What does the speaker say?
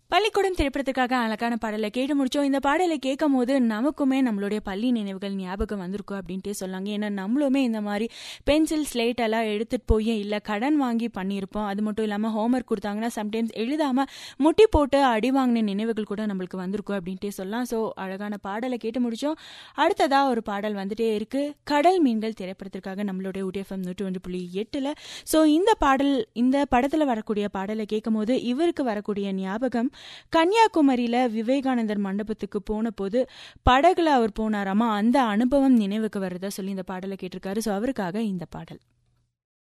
பள்ளிக்கூடம் திரைப்படத்துக்காக அழகான பாடலை கேட்டு முடிச்சோம் இந்த பாடலை கேட்கும் போது நமக்குமே நம்மளுடைய பள்ளி நினைவுகள் ஞாபகம் வந்திருக்கும் அப்படின்ட்டே சொல்லாங்க ஏன்னா நம்மளுமே இந்த மாதிரி பென்சில் ஸ்லேட் எல்லாம் எடுத்துட்டு போய் இல்லை கடன் வாங்கி பண்ணியிருப்போம் அது மட்டும் இல்லாமல் ஹோம்ஒர்க் கொடுத்தாங்கன்னா சம்டைம்ஸ் எழுதாம முட்டி போட்டு அடி வாங்கின நினைவுகள் கூட நம்மளுக்கு வந்திருக்கும் அப்படின்ட்டே சொல்லலாம் ஸோ அழகான பாடலை கேட்டு முடிச்சோம் அடுத்ததா ஒரு பாடல் வந்துட்டே இருக்கு கடல் மீன்கள் திரைப்படத்திற்காக நம்மளுடைய உடிஎஃப்எம் நூற்றி ஒன்று புள்ளி எட்டுல ஸோ இந்த பாடல் இந்த படத்துல வரக்கூடிய பாடலை கேட்கும் போது இவருக்கு வரக்கூடிய ஞாபகம் கன்னியாகுமரியில விவேகானந்தர் மண்டபத்துக்கு போன போது படகுல அவர் போனாராமா அந்த அனுபவம் நினைவுக்கு வருதா சொல்லி இந்த பாடலை கேட்டிருக்காரு ஸோ அவருக்காக இந்த பாடல்